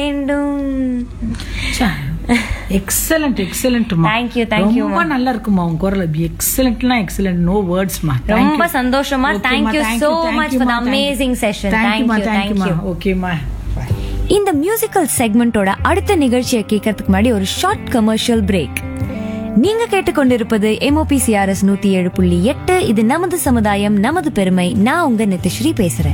வேண்டும் excellent excellent Thank you, thank you, ரொம்ப நல்லா இருக்குமா உங்க குரல் எக்ஸலண்ட்னா எக்ஸலண்ட் நோ வேர்ட்ஸ்மா ரொம்ப சந்தோஷமா. Thank you so much for the amazing session. Thank you, thank you. ஓகேமா இந்த மியூசிக்கல் செக்மெண்டோட அடுத்த நிகழ்ச்சியை கேட்கறதுக்கு முன்னாடி ஒரு ஷார்ட் கமர்ஷியல் பிரேக் நீங்க கேட்டுக்கொண்டிருப்பது எம்ஓபிசிஆர்எஸ் நூத்தி ஏழு புள்ளி எட்டு இது நமது சமுதாயம் நமது பெருமை நான் உங்க நிதிஸ்ரீ பேசுறேன்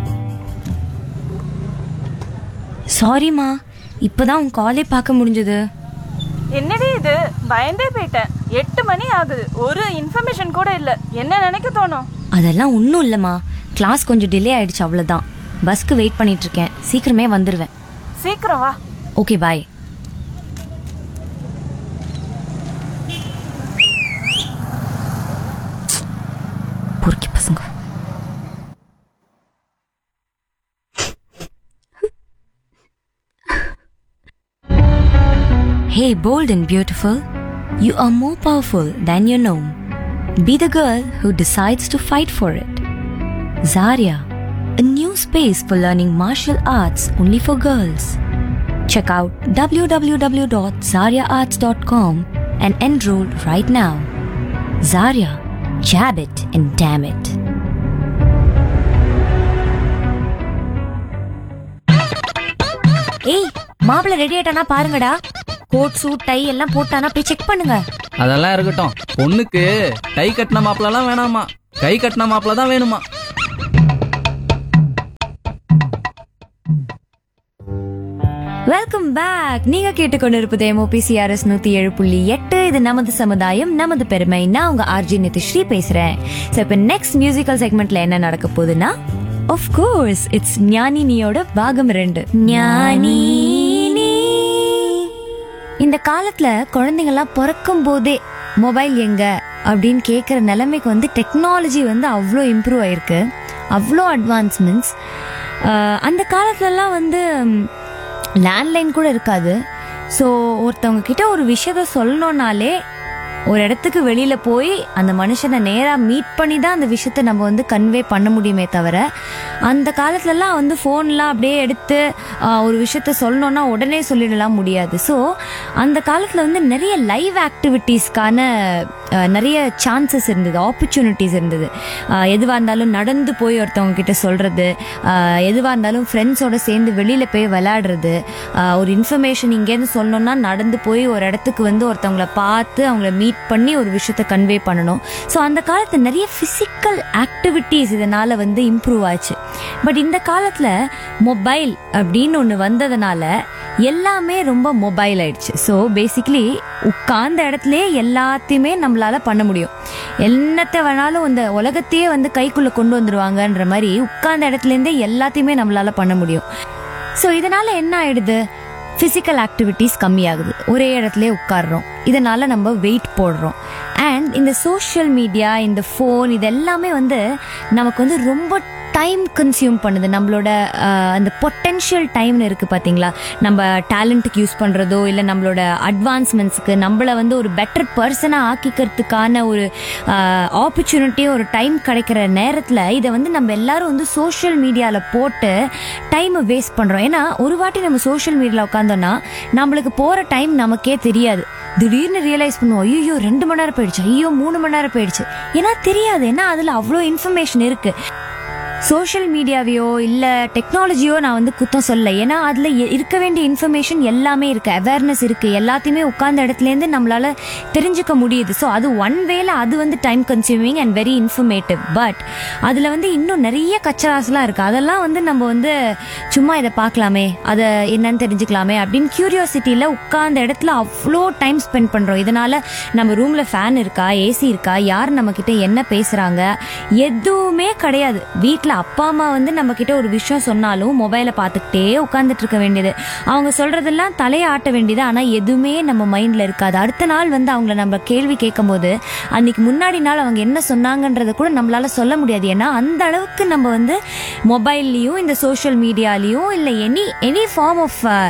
சாரிமா இப்பதான் உன் காலே பார்க்க முடிஞ்சது என்னடி இது பயந்தே போயிட்டேன் எட்டு மணி ஆகுது ஒரு இன்ஃபர்மேஷன் கூட இல்ல என்ன நினைக்க தோணும் அதெல்லாம் ஒன்றும் இல்லைம்மா கிளாஸ் கொஞ்சம் டிலே ஆயிடுச்சு அவ்வளோதான் பஸ்க்கு வெயிட் பண்ணிட்டு இருக்கேன் சீக்கிரமே வந்துடுவேன் சீக்கிரம் வா ஓகே பாய் பொறுக்கி பசங்க Hey, bold and beautiful, you are more powerful than you know. Be the girl who decides to fight for it. Zarya, a new space for learning martial arts only for girls. Check out www.zaryaarts.com and enroll right now. Zarya, jab it and damn it. ஏய் மாப்பிள்ள ready ஆயிட்டானா பாருங்கடா coat suit tie எல்லாம் போட்டானா போய் check பண்ணுங்க அதெல்லாம் இருக்கட்டும் பொண்ணுக்கு டை கட்டின மாப்பிளலாம் வேணாமா கை கட்டின மாப்பிள தான் வேணுமா வெல்கம் பேக் நீங்க கேட்டுக்கொண்டிருப்பது எம்ஓபிசிஆர்எஸ் நூத்தி ஏழு புள்ளி எட்டு இது நமது சமுதாயம் நமது பெருமை நான் உங்க ஆர்ஜி நிதிஸ்ரீ பேசுறேன் ஸோ இப்போ நெக்ஸ்ட் மியூசிக்கல் செக்மெண்ட்ல என்ன நடக்க போகுதுன்னா ஆஃப் கோர்ஸ் இட்ஸ் ஞானினியோட பாகம் ரெண்டு ஞானினி இந்த காலத்துல குழந்தைங்கலாம் பிறக்கும் போதே மொபைல் எங்க அப்படின்னு கேட்குற நிலைமைக்கு வந்து டெக்னாலஜி வந்து அவ்வளோ இம்ப்ரூவ் ஆயிருக்கு அவ்வளோ அட்வான்ஸ்மெண்ட்ஸ் அந்த காலத்துலலாம் வந்து லேண்ட்லைன் கூட இருக்காது ஸோ ஒருத்தவங்க கிட்ட ஒரு விஷயத்த சொல்லணும்னாலே ஒரு இடத்துக்கு வெளியில போய் அந்த மனுஷனை நேரா மீட் பண்ணி தான் அந்த விஷயத்த நம்ம வந்து கன்வே பண்ண முடியுமே தவிர அந்த காலத்துலலாம் வந்து ஃபோன்லாம் அப்படியே எடுத்து ஆஹ், ஒரு விஷயத்த சொல்லணும்னா உடனே சொல்லிடலாம் முடியாது ஸோ அந்த காலத்தில் வந்து நிறைய லைவ் ஆக்டிவிட்டீஸ்க்கான ஆஹ், நிறைய சான்சஸ் இருந்தது ஆப்பர்ச்சுனிட்டிஸ் இருந்தது ஆஹ், எதுவா இருந்தாலும் நடந்து போய் ஒருத்தவங்க கிட்ட சொல்றது ஆஹ், எதுவா இருந்தாலும் ஃப்ரெண்ட்ஸோட சேர்ந்து வெளியில போய் விளையாடுறது ஆஹ், ஒரு இன்ஃபர்மேஷன் இங்கேருந்து சொல்லணும்னா நடந்து போய் ஒரு இடத்துக்கு வந்து ஒருத்தவங்கள பார்த்து அவங்கள மீட் பண்ணி ஒரு விஷயத்த கன்வே பண்ணணும் ஸோ அந்த காலத்துல நிறைய ஃபிசிக்கல் ஆக்டிவிட்டீஸ் இதனால வந்து இம்ப்ரூவ் ஆச்சு பட் இந்த காலத்துல மொபைல் அப்படின்னு ஒன்று வந்ததுனால எல்லாமே ரொம்ப மொபைல் ஆயிடுச்சு ஸோ பேசிக்கலி உட்கார்ந்த இடத்துலயே எல்லாத்தையுமே நம்மளால பண்ண முடியும் என்னத்தை வேணாலும் இந்த உலகத்தையே வந்து கைக்குள்ள கொண்டு வந்துருவாங்கன்ற மாதிரி உட்கார்ந்த இடத்துல இருந்தே எல்லாத்தையுமே நம்மளால பண்ண முடியும் ஸோ இதனால என்ன ஆயிடுது ஃபிசிக்கல் ஆக்டிவிட்டீஸ் கம்மியாகுது ஒரே இடத்துல உட்காடுறோம் இதனால நம்ம வெயிட் போடுறோம் அண்ட் இந்த சோஷியல் மீடியா இந்த ஃபோன் இது எல்லாமே வந்து நமக்கு வந்து ரொம்ப டைம் கன்சியூம் பண்ணுது நம்மளோட அஹ், அந்த பொட்டென்ஷியல் டைம்னு இருக்கு பாத்தீங்களா நம்ம டேலண்ட்டுக்கு யூஸ் பண்றதோ இல்லை நம்மளோட அட்வான்ஸ்மெண்ட்ஸ்க்கு நம்மள வந்து ஒரு பெட்டர் பர்சனாக ஆக்கிக்கிறதுக்கான ஒரு ஆப்பர்ச்சுனிட்டி ஒரு டைம் கிடைக்கிற நேரத்தில் இதை வந்து நம்ம எல்லாரும் வந்து சோஷியல் மீடியாவில் போட்டு டைமை வேஸ்ட் பண்ணுறோம் ஏன்னா ஒரு வாட்டி நம்ம சோஷியல் மீடியாவில் உட்காந்தோம்னா நம்மளுக்கு போகிற டைம் நமக்கே தெரியாது திடீர்னு ரியலைஸ் பண்ணுவோம் ஐயோ ரெண்டு மணி நேரம் போயிடுச்சு ஐயோ மூணு மணி நேரம் போயிடுச்சு ஏன்னா தெரியாது ஏன்னா அதில் அவ்வளோ இன்ஃபர்மேஷன் இருக்கு சோஷியல் மீடியாவையோ இல்ல டெக்னாலஜியோ நான் வந்து குத்தம் சொல்ல ஏன்னா அதுல எ- இருக்க வேண்டிய இன்ஃபர்மேஷன் எல்லாமே இருக்கு அவேர்னஸ் இருக்கு எல்லாத்தையுமே உட்கார்ந்த இடத்துல இருந்து நம்மளால தெரிஞ்சுக்க முடியுது ஸோ அது ஒன் வேல அது வந்து time consuming and very informative but அதுல வந்து இன்னும் நிறைய கச்சராஸ்லாம் இருக்கு அதெல்லாம் வந்து நம்ம வந்து சும்மா இதை பார்க்கலாமே அதை என்னன்னு தெரிஞ்சுக்கலாமே அப்படின்னு கியூரியாசிட்டியில உட்கார்ந்த இடத்துல அவ்வளோ டைம் ஸ்பெண்ட் பண்றோம் இதனால நம்ம ரூம்ல ஃபேன் இருக்கா ஏசி இருக்கா யார் நம்ம கிட்ட என்ன பேசுறாங்க எதுவுமே கிடையாது வீட்ல அப்பா அம்மா வந்து நம்ம கிட்ட ஒரு விஷயம் சொன்னாலும் மொபைலை பார்த்துக்கிட்டே உட்கார்ந்துட்டு இருக்க வேண்டியது அவங்க சொல்றதெல்லாம் தலையை ஆட்ட வேண்டியது ஆனா எதுவுமே நம்ம மைண்ட்ல இருக்காது அடுத்த நாள் வந்து அவங்கள நம்ம கேள்வி கேட்கும்போது அன்னைக்கு முன்னாடி நாள் அவங்க என்ன சொன்னாங்கன்றத கூட நம்மளால சொல்ல முடியாது ஏன்னா அந்த அளவுக்கு நம்ம வந்து மொபைல்லையும் இந்த சோஷியல் மீடியாலையும் இல்லை எனி எனி ஃபார்ம் ஆஃப்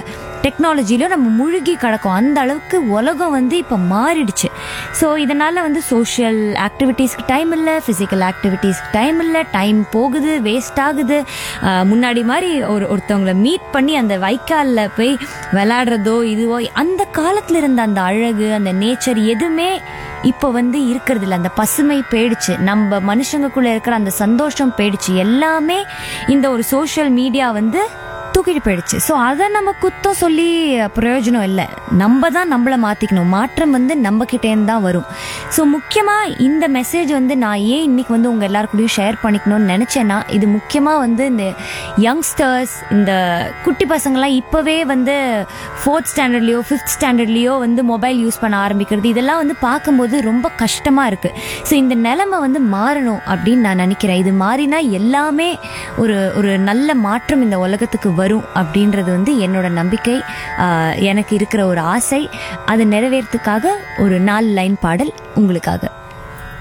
டெக்னாலஜியிலும் நம்ம முழுகி கிடக்கும் அந்த அளவுக்கு உலகம் வந்து இப்போ மாறிடுச்சு ஸோ இதனால் வந்து சோஷியல் ஆக்டிவிட்டீஸ்க்கு டைம் இல்லை ஃபிசிக்கல் ஆக்டிவிட்டீஸ்க்கு டைம் இல்லை டைம் போகுது வேஸ்ட் ஆகுது ஆஹ் முன்னாடி மாதிரி ஒரு ஒருத்தவங்களை மீட் பண்ணி அந்த வைக்காலில் போய் விளையாடுறதோ இதுவோ அந்த காலத்தில் இருந்த அந்த அழகு அந்த நேச்சர் எதுவுமே இப்போ வந்து இருக்கிறது இல்லை அந்த பசுமை போயிடுச்சு நம்ம மனுஷங்களுக்குள்ள இருக்கிற அந்த சந்தோஷம் போயிடுச்சு எல்லாமே இந்த ஒரு சோஷியல் மீடியா வந்து தூக்கிட்டு போயிடுச்சு ஸோ அதை நம்ம குத்தம் சொல்லி பிரயோஜனம் இல்லை நம்ம தான் நம்மளை மாற்றிக்கணும் மாற்றம் வந்து நம்ம கிட்டேருந்து தான் வரும் ஸோ முக்கியமாக இந்த மெசேஜ் வந்து நான் ஏன் இன்னைக்கு வந்து உங்கள் எல்லாருக்கூடயும் ஷேர் பண்ணிக்கணும்னு நினச்சேன்னா இது முக்கியமாக வந்து இந்த யங்ஸ்டர்ஸ் இந்த குட்டி பசங்களாம் இப்போவே வந்து ஃபோர்த் ஸ்டாண்டர்ட்லேயோ ஃபிஃப்த் ஸ்டாண்டர்ட்லேயோ வந்து மொபைல் யூஸ் பண்ண ஆரம்பிக்கிறது இதெல்லாம் வந்து பார்க்கும்போது ரொம்ப கஷ்டமாக இருக்குது ஸோ இந்த நிலைமை வந்து மாறணும் அப்படின்னு நான் நினைக்கிறேன் இது மாறினா எல்லாமே ஒரு ஒரு நல்ல மாற்றம் இந்த உலகத்துக்கு வரும் அப்படின்றது வந்து என்னோட நம்பிக்கை ஆஹ் எனக்கு இருக்கிற ஒரு ஆசை அதை நிறைவேறதுக்காக ஒரு நாலு லைன் பாடல் உங்களுக்காக